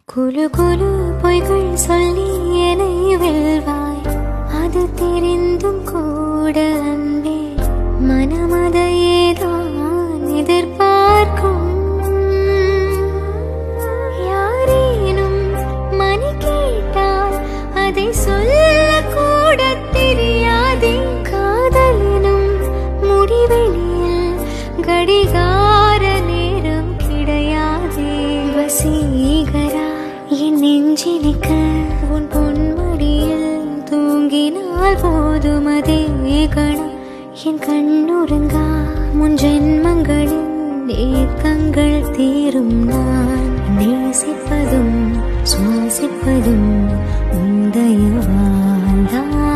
குலு குலு பொய்கள் சொல்லி என்னை வெல்வாய் அது தெரிந்தும் கூட அன்பே மனமதையேதான் எதிர்பார்க்கும் யாரேனும் மணி கேட்டால் அதை சொல்ல கூட தெரியாதே காதலினும் முடிவெளியில் கடிகார நேரம் கிடையாதே வசீகரா என் நெஞ்சினிக்க உன் பொன்மடியில் தூங்கினால் போதும் அதே கணம் என் கண்ணுறங்கா முன் ஜென்மங்களின் ஏக்கங்கள் தீரும் நான் நேசிப்பதும் சுவாசிப்பதும் உந்தயவால் தான்